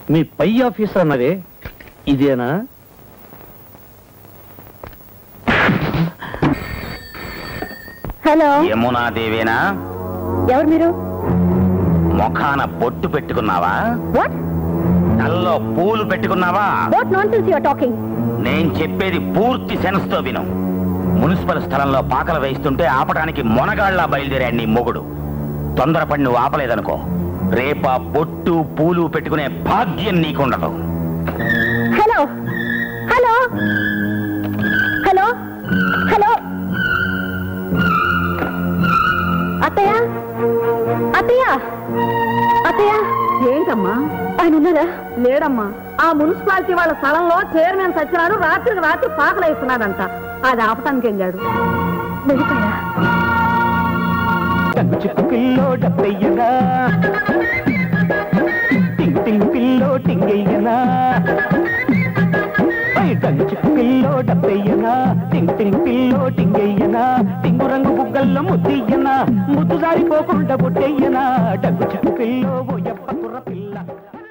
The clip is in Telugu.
మీ పై ఆఫీసర్ అన్నదే ఇదేనా హలో యమునాదేవేనా ఎవరు మీరు ముఖాన బొట్టు పెట్టుకున్నావా వాట్ తల్లో పూలు పెట్టుకున్నావా what nonsense you're talking నేను చెప్పేది పూర్తి సెన్స్ తో విను మున్సిపల్ స్థలంలో పాకలు వేస్తుంటే ఆపడానికి మొనగాళ్ళ బయలుదేరాడు నీ మొగుడు తొందరపడి నువ్వు ఆపలేదనుకో రేపా బొట్టు పూలు పెట్టుకునే భాగ్యం నీకుండదు హలో హలో హలో హలో అత్తయ్య అత్తయ్య అత్తయ్య ఏంటమ్మా ఆయన ఉన్నారా లేడమ్మా ఆ మున్సిపాలిటీ వాళ్ళ స్థలంలో చైర్మన్ సత్యనాడు రాత్రికి రాత్రి పాకలు వేస్తున్నాడంట అది ఆపటానికి వెళ్ళాడు వెళ్ళిపోయా కంచుకు పిల్లో డబ్బయ్యనా టింగ్ టింగ్ పిల్లో టింగయ్యనా పై కంచుకు పిల్లో డబ్బయ్యనా టింగ్ టింగ్ పిల్లో టింగయ్యనా టింగు రంగు బుగ్గల్లో ముద్దయ్యనా ముద్దు జారిపోకుండా బుట్టయ్యనా డగ్గు చిక్కు పిల్లో ఓ యప్ప కుర్ర పిల్ల